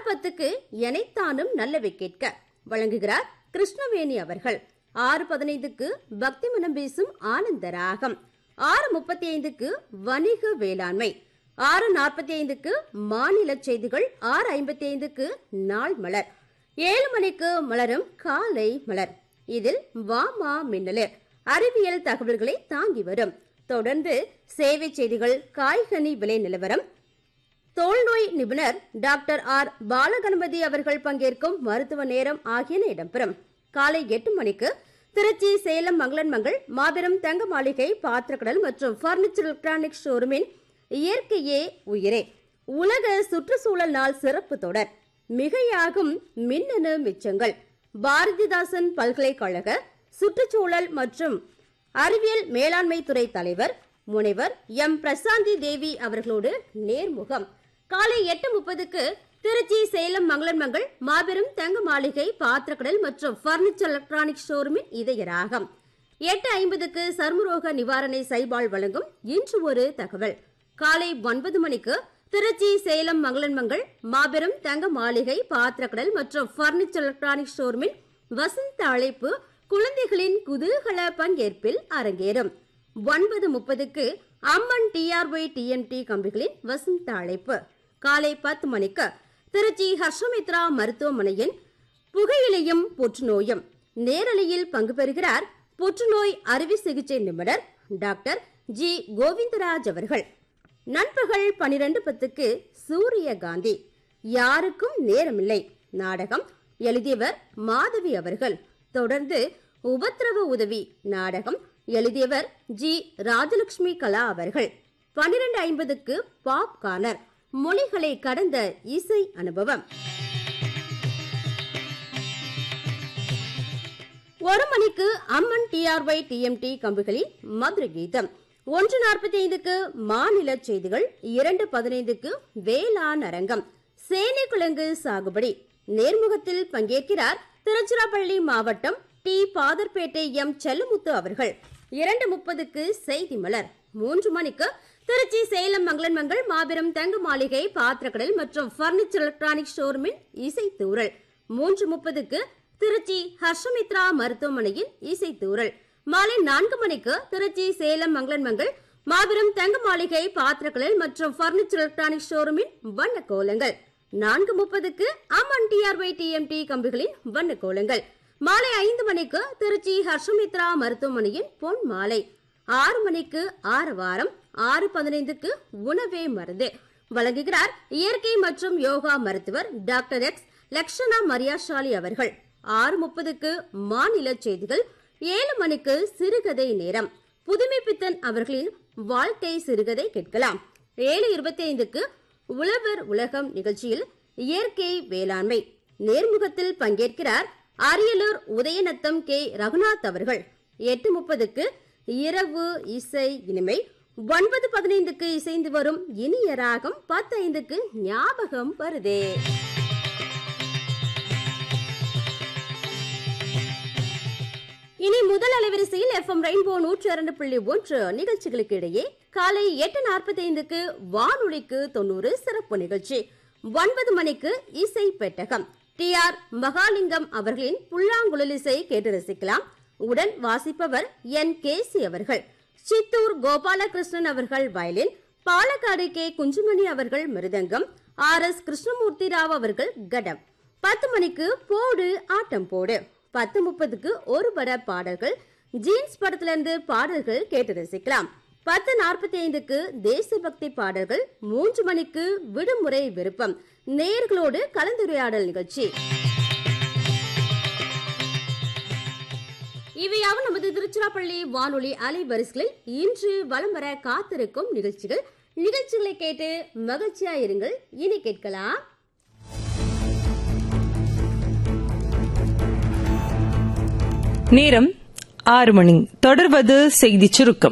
பத்துக்கு எனைத்தானும் நல்லவை கேட்க வழங்குகிறார் கிருஷ்ணவேணி அவர்கள் ஆறு பதினைந்துக்கு பக்தி மனம் பேசும் ஆனந்த ராகம் ஆறு முப்பத்தி ஐந்துக்கு வணிக வேளாண்மை ஆறு நாற்பத்தி ஐந்துக்கு மாநில செய்திகள் ஆறு ஐம்பத்தி ஐந்துக்கு நாள் மலர் ஏழு மணிக்கு மலரும் காலை மலர் இதில் வாமா மின்னலு அறிவியல் தகவல்களை தாங்கி வரும் தொடர்ந்து சேவை செய்திகள் காய்கனி விலை நிலவரம் தோல்நோய் நிபுணர் டாக்டர் ஆர் பாலகணபதி அவர்கள் பங்கேற்கும் மருத்துவ நேரம் ஆகியன இடம்பெறும் காலை எட்டு மணிக்கு திருச்சி சேலம் மங்களன் மங்கள் மாபெரும் தங்க மாளிகை பாத்திரக்கடல் மற்றும் பர்னிச்சர் எலக்ட்ரானிக் ஷோரூமின் இயற்கையே உயிரே உலக சுற்றுச்சூழல் நாள் சிறப்பு தொடர் மிகையாகும் மின்னணு மிச்சங்கள் பாரதிதாசன் பல்கலைக்கழக சுற்றுச்சூழல் மற்றும் அறிவியல் மேலாண்மை துறை தலைவர் முனைவர் எம் பிரசாந்தி தேவி அவர்களோடு நேர்முகம் காலை எட்டு முப்பதுக்கு திருச்சி சேலம் மங்களன் மங்கள் மாபெரும் தங்க மாளிகை பாத்திரக்கடல் மற்றும் பர்னிச்சர் எலக்ட்ரானிக் ஷோரூமின் இதய ராகம் எட்டு ஐம்பதுக்கு சர்மரோக நிவாரணை சைபால் வழங்கும் இன்று ஒரு தகவல் காலை ஒன்பது மணிக்கு திருச்சி சேலம் மங்களன் மங்கள் மாபெரும் தங்க மாளிகை பாத்திரக்கடல் மற்றும் பர்னிச்சர் எலக்ட்ரானிக் ஷோரூமின் வசந்த அழைப்பு குழந்தைகளின் குதூகல பங்கேற்பில் அரங்கேறும் ஒன்பது முப்பதுக்கு அம்மன் டிஆர்ஒய் டிஎம்டி கம்பிகளின் வசந்த அழைப்பு காலை பத்து மணிக்கு திருச்சி ஹர்ஷமித்ரா மருத்துவமனையின் புகையிலையும் புற்றுநோயும் நேரலையில் பங்கு பெறுகிறார் புற்றுநோய் அறுவை சிகிச்சை நிபுணர் டாக்டர் ஜி கோவிந்தராஜ் அவர்கள் நண்பகல் பனிரெண்டு பத்துக்கு சூரியகாந்தி யாருக்கும் நேரமில்லை நாடகம் எழுதியவர் மாதவி அவர்கள் தொடர்ந்து உபத்திரவ உதவி நாடகம் எழுதியவர் ஜி ராஜலட்சுமி கலா அவர்கள் பன்னிரண்டு ஐம்பதுக்கு பாப் கார்னர் மொழிகளை கடந்த இசை அனுபவம் ஒரு மணிக்கு அம்மன் டிஆர்ஒய் டிஎம்டி கம்பிகளில் மதுர கீதம் ஒன்று நாற்பத்தி ஐந்துக்கு மாநில செய்திகள் இரண்டு பதினைந்துக்கு வேளாண் அரங்கம் சேனைக்குழங்கு சாகுபடி நேர்முகத்தில் பங்கேற்கிறார் திருச்சிராப்பள்ளி மாவட்டம் டி பாதர்பேட்டை எம் செல்லமுத்து அவர்கள் இரண்டு முப்பதுக்கு செய்தி மலர் மூன்று மணிக்கு திருச்சி சேலம் மங்களன் மங்கள் மாபெரும் தங்க மாளிகை பாத்திரக்கடல் மற்றும் பர்னிச்சர் எலக்ட்ரானிக் ஷோரூமின் இசைத்தூரல் மூன்று முப்பதுக்கு திருச்சி ஹர்ஷமித்ரா மருத்துவமனையின் இசைத்தூரல் மாலை நான்கு மணிக்கு திருச்சி சேலம் மங்களன் மங்கள் மாபெரும் தங்க மாளிகை பாத்திரக்கடல் மற்றும் பர்னிச்சர் எலக்ட்ரானிக் ஷோரூமின் வண்ண கோலங்கள் நான்கு முப்பதுக்கு அம்மன் டிஆர்ஒய் டிஎம்டி கம்பிகளின் வண்ண கோலங்கள் மாலை ஐந்து மணிக்கு திருச்சி ஹர்ஷமித்ரா மருத்துவமனையின் பொன் மாலை ஆறு மணிக்கு ஆறு வாரம் ஆறு பதினைந்துக்கு உணவே மருந்து வழங்குகிறார் இயற்கை மற்றும் யோகா மருத்துவர் டாக்டர் எக்ஸ் லக்ஷனா மரியாஷாலி அவர்கள் ஆறு முப்பதுக்கு மாநில செய்திகள் ஏழு மணிக்கு சிறுகதை நேரம் புதுமை பித்தன் அவர்களின் வாழ்க்கை சிறுகதை கேட்கலாம் ஏழு இருபத்தி ஐந்துக்கு உழவர் உலகம் நிகழ்ச்சியில் இயற்கை வேளாண்மை நேர்முகத்தில் பங்கேற்கிறார் அரியலூர் உதயநத்தம் கே ரகுநாத் அவர்கள் எட்டு முப்பதுக்கு இரவு இசை இனிமை ஒன்பது பதினைந்துக்கு இசைந்து வரும் இனிய ராகம் பத்து ஐந்துக்கு ஞாபகம் வருதே இனி முதல் அலைவரிசையில் எஃப்எம் ரெயின்போ நூற்றி இரண்டு புள்ளி ஒன்று நிகழ்ச்சிகளுக்கு இடையே காலை எட்டு நாற்பத்தி ஐந்துக்கு வானொலிக்கு தொண்ணூறு சிறப்பு நிகழ்ச்சி ஒன்பது மணிக்கு இசை பெட்டகம் டி ஆர் மகாலிங்கம் அவர்களின் புல்லாங்குழலிசை கேட்டு ரசிக்கலாம் உடன் வாசிப்பவர் என் கேசி அவர்கள் சித்தூர் கோபாலகிருஷ்ணன் அவர்கள் வயலின் பாலக்காடு கே குஞ்சுமணி அவர்கள் மிருதங்கம் ஆர் எஸ் கிருஷ்ணமூர்த்தி ராவ் அவர்கள் கடம் பத்து மணிக்கு போடு ஆட்டம் போடு பத்து முப்பதுக்கு ஒரு பட பாடல்கள் ஜீன்ஸ் படத்திலிருந்து பாடல்கள் கேட்டு ரசிக்கலாம் பத்து நாற்பத்தி ஐந்துக்கு தேசபக்தி பாடல்கள் மூன்று மணிக்கு விடுமுறை விருப்பம் நேர்களோடு கலந்துரையாடல் நிகழ்ச்சி இவையாவும் நமது திருச்சிராப்பள்ளி வானொலி அலைவரிசைகளில் இன்று வலம் வர காத்திருக்கும் நிகழ்ச்சிகள் நிகழ்ச்சிகளை கேட்டு மகிழ்ச்சியா இருங்கள் இனி கேட்கலாம் நேரம் ஆறு மணி தொடர்வது செய்திச் சுருக்கம்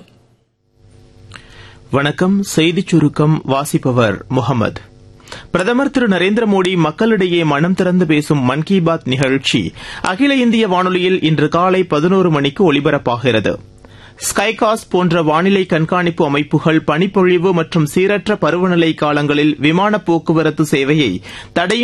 வணக்கம் செய்திச் சுருக்கம் வாசிப்பவர் முகமது பிரதமர் திரு நரேந்திர மோடி மக்களிடையே மனம் திறந்து பேசும் மன் கி பாத் நிகழ்ச்சி அகில இந்திய வானொலியில் இன்று காலை பதினோரு மணிக்கு ஒலிபரப்பாகிறது ஸ்கைகாஸ் போன்ற வானிலை கண்காணிப்பு அமைப்புகள் பனிப்பொழிவு மற்றும் சீரற்ற பருவநிலை காலங்களில் விமான போக்குவரத்து சேவையை தடையின்றி